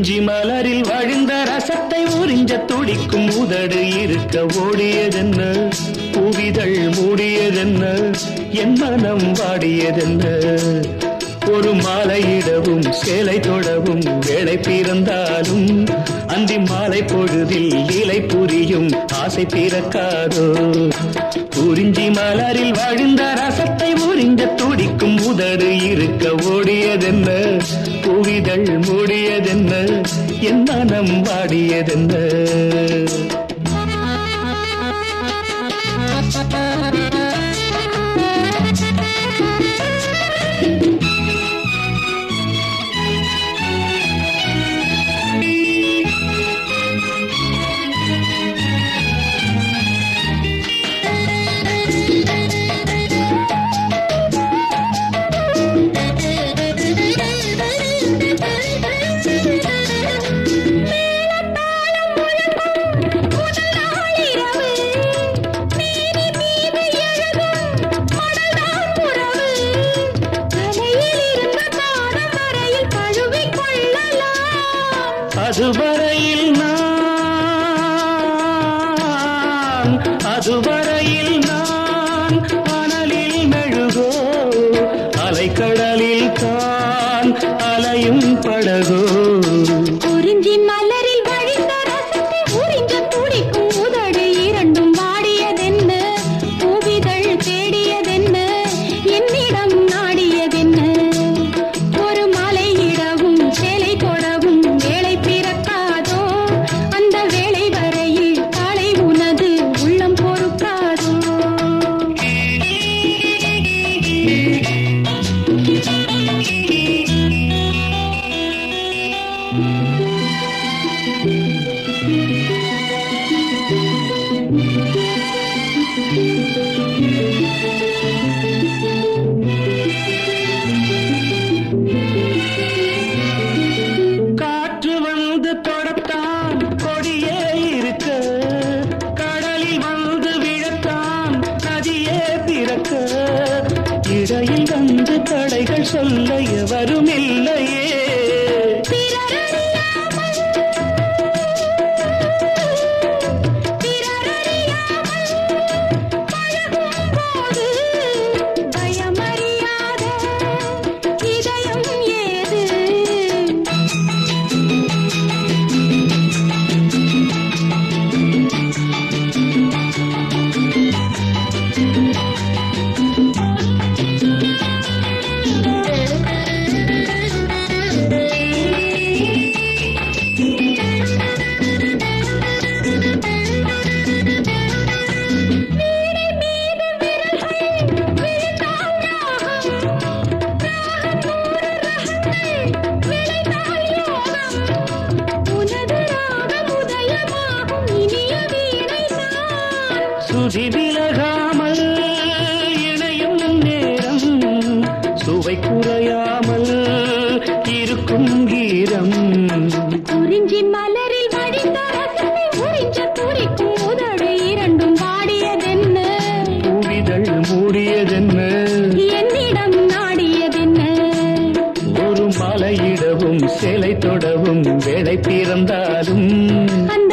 குறிஞ்சி மலரில் வழிந்த ரசத்தை உறிஞ்ச துடிக்கும் உதடு இருக்க ஓடியதென்ன புவிதழ் மூடியதென்ன என் மனம் வாடியதென்ன ஒரு மாலையிடவும் சேலை தொடவும் வேலை பிறந்தாலும் அந்தி மாலை பொழுதில் இலை புரியும் ஆசை பிறக்காதோ குறிஞ்சி மலரில் வாழ்ந்த ரசத்தை உறிஞ்ச துடிக்கும் உதடு இருக்க ஓடியதென்ன புவிதழ் மூடியதென்ன என் மனம் வாடியதென்ன அதுவரையில் நான் அதுவரையில் நான் அனலில் மெழுகோ அலைக்கடலில் தான் அலையும் படகோ குறிஞ்சி மலரில் வழிந்த ரசத்தை உறிஞ்ச துடிக்கும் உதடு இரண்டும் வாடியதென்ன பூவிதழ் தேடியதென்ன என்னிடம் நாடியதென்ன ஒரு மாலை இடவும் சேலை போடவும் வேலை பிறக்காதோ அந்த வேளை வரையில் காலை உனது உள்ளம் பொறுக்காதோ காற்று வந்து தொடத்தான் கொடியே இருக்க கடலில் வந்து விழத்தான் நதியே பிறக்க இடையில் வந்து தடைகள் சொல்ல எவரும் இல்லையே பிறரறியாமல் பிறரறியாமல் பழகும்போது பயமறியாத இதயம் ஏது உனது ராகம் உதயமாகும் இனிய வீணைதான் சுதி விலகாமல் இணையும் நேரம் சுவை குறையாமல் இருக்கும் கீதம் குறிஞ்சி மலரில் வடிந்த ரசத்தை உறிஞ்ச துடிக்கும் உதடு இரண்டும் வாடியதென்ன பூவிதழ் மூடியதென்ன என்னிடம் நாடியதென்ன ஒரு மலையிடவும் சேலை தொடவும் வேலை பிறந்தாலும் அந்த